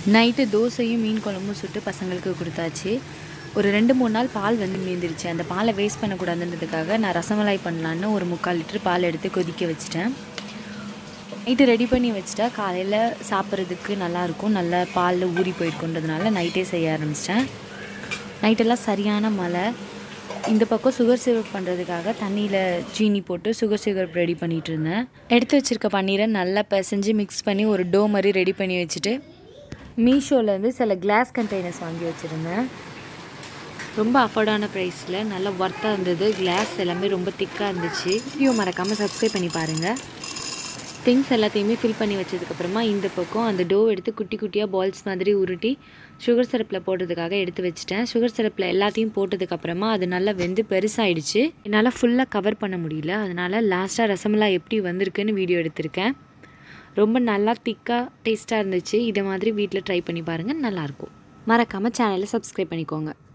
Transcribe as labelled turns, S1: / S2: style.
S1: night தோசையும் மீன் குழம்பும் சுட்டு பசங்களுக்கு கொடுத்தாச்சு ஒரு ரெண்டு மூணு நாள் பால் வந்து மீந்துருச்சு அந்த பாலை வேஸ்ட் பண்ணக்கூடாதுன்றதுக்காக நான் ரசமலாய் பண்ணலான்னு ஒரு முக்கால் லிட்டர் பால் எடுத்து கொதிக்க வச்சுட்டேன் நைட்டு ரெடி பண்ணி வச்சுட்டா காலையில் சாப்பிட்றதுக்கு நல்லாயிருக்கும் நல்லா பாலில் ஊறி போயிருக்குன்றதுனால நைட்டே செய்ய ஆரம்பிச்சிட்டேன் நைட்டெல்லாம் சரியான மழை இந்த பக்கம் சுகர் சிரப் பண்ணுறதுக்காக தண்ணியில் சீனி போட்டு சுகர் சிரப் ரெடி பண்ணிகிட்டு இருந்தேன் எடுத்து வச்சுருக்க பன்னீரை நல்லா பிசைஞ்சு மிக்ஸ் பண்ணி ஒரு டோ மாதிரி ரெடி பண்ணி வச்சுட்டு மீஷோலேருந்து சில கிளாஸ் கண்டெய்னர்ஸ் வாங்கி வச்சுருந்தேன் ரொம்ப அஃபோர்டான ப்ரைஸில் நல்லா ஒர்த்தாக இருந்தது கிளாஸ் எல்லாமே ரொம்ப திக்காக இருந்துச்சு வீடியோ மறக்காமல் சப்ஸ்கிரைப் பண்ணி பாருங்கள் திங்ஸ் எல்லாத்தையுமே ஃபில் பண்ணி வச்சதுக்கப்புறமா இந்த பக்கம் அந்த டோ எடுத்து குட்டி குட்டியாக பால்ஸ் மாதிரி உருட்டி சுகர் சிரப்பில் போடுறதுக்காக எடுத்து வச்சுட்டேன் சுகர் சிரப்பில் எல்லாத்தையும் போட்டதுக்கப்புறமா அது நல்லா வெந்து பெருசாகிடுச்சு என்னால் ஃபுல்லாக கவர் பண்ண முடியல அதனால் லாஸ்ட்டாக ரசமலாய் எப்படி வந்திருக்குன்னு வீடியோ எடுத்திருக்கேன் ரொம்ப நல்லா திக்காக டேஸ்ட்டாக இருந்துச்சு இதை மாதிரி வீட்டில் ட்ரை பண்ணி பாருங்கள் நல்லாயிருக்கும் மறக்காமல் சேனலை சப்ஸ்கிரைப் பண்ணிக்கோங்க